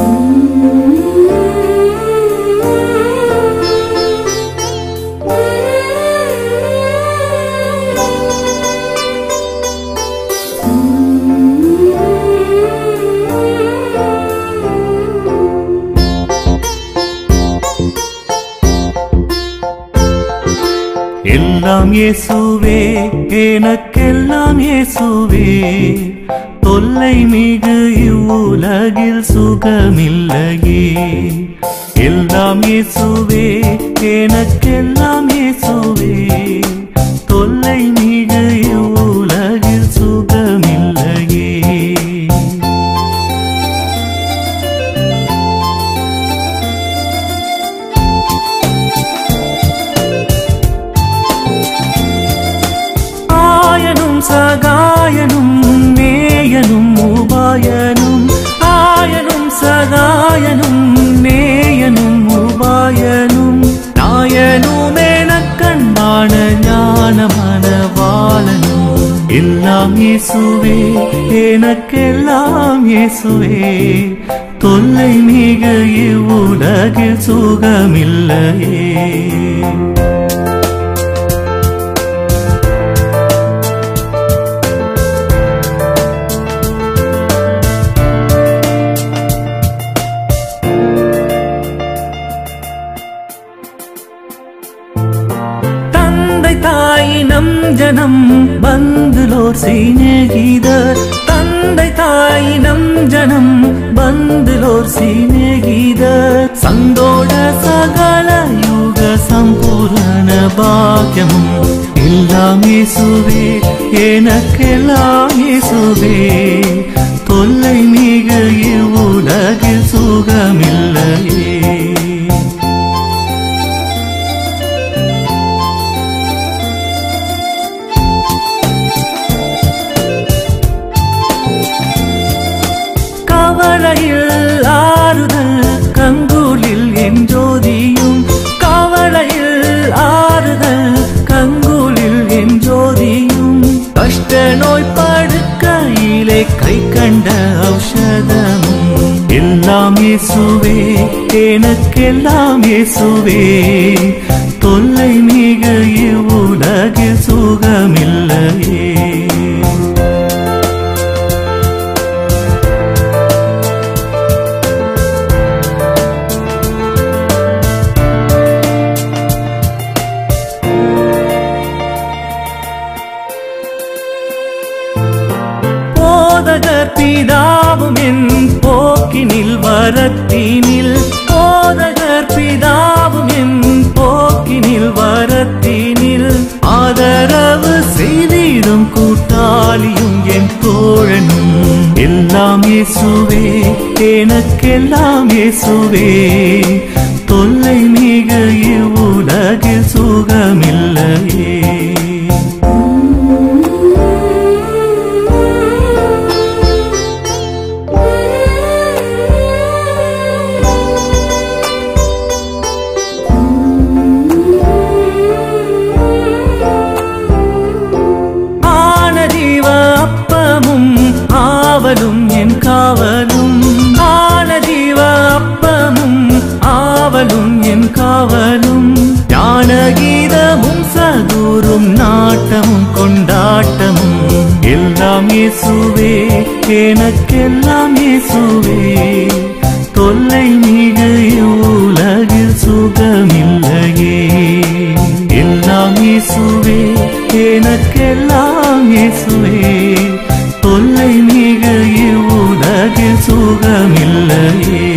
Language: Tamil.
எல்லாம் இயேசுவே எனக்கெல்லாம் இயேசுவே தொல்லை மிகு இவ்வுலகில் சுகமில்லையே எல்லாம் இயேசுவே எனக்கெல்லாம் இயேசுவே தொல்லை மிகு இவ்வுலகில் சுகமில்லையே ஆயனும் சகாயனும் நேயனும் உபாயனும் ஆயனும் சகாயனும் நேயனும் உபாயனும் நாயனும் எனக்கண்பான ஞானமனவாளனும் எல்லாம் இயேசுவே எனக்கெல்லாம் இயேசுவே தொல்லை மிக இவ்வுலகில் சுகமில்லையே தந்தை தாயினம் ஜனம் பந்துலோர் சிநேகிதர் தந்தை தாயினம் ஜனம் பந்துலோர் சிநேகிதர் சந்தோட சகல யுக சம்பூரண பாக்கியமும் எல்லாம் இயேசுவே எனக்கெல்லாம் இயேசுவே தொல்லை மிக இவ்வுலகில் சுகமில்லையே கவலையில் ஆறுதல் கங்குலில் என் ஜோதியும் கவலையில் ஆறுதல் கங்குலில் என் ஜோதியும் கஷ்ட நோய் படுக்கையிலே கை கண்ட ஔஷதமும் எல்லாம் இயேசுவே எனக்கெல்லாம் இயேசுவே தொல்லை மிக இவ்வுலகில் சுகமில்லையே போதகர் பிதாவும் என் போக்கினில் வரத்தினில் போதகர் பிதாவும் என் போக்கினில் வரத்தினில் ஆதரவு செய்திடும் கூட்டாளியும் என் தோழனும் எல்லாம் இயேசுவே எனக்கெல்லாம் இயேசுவே தொல்லை மிக இவ்வுலகில் சுகமில்லையே ஆனதீவ அப்பமும் ஆவலும் என் காவலும் ஆனதீவ அப்பமும் ஆவலும் என் காவலும் ஞானகீதமும் சதூரும் நாட்டமும் கொண்டாட்டமும் எல்லாம் இயேசுவே எனக்கெல்லாம் இயேசுவே தொல்லை மிக உலகில் சுகமில்லையே எல்லாம் இயேசுவே எனக்கெல்லாம் இயேசுவே தொல்லை மிக இவ்வுலகில் சுகமில்லையே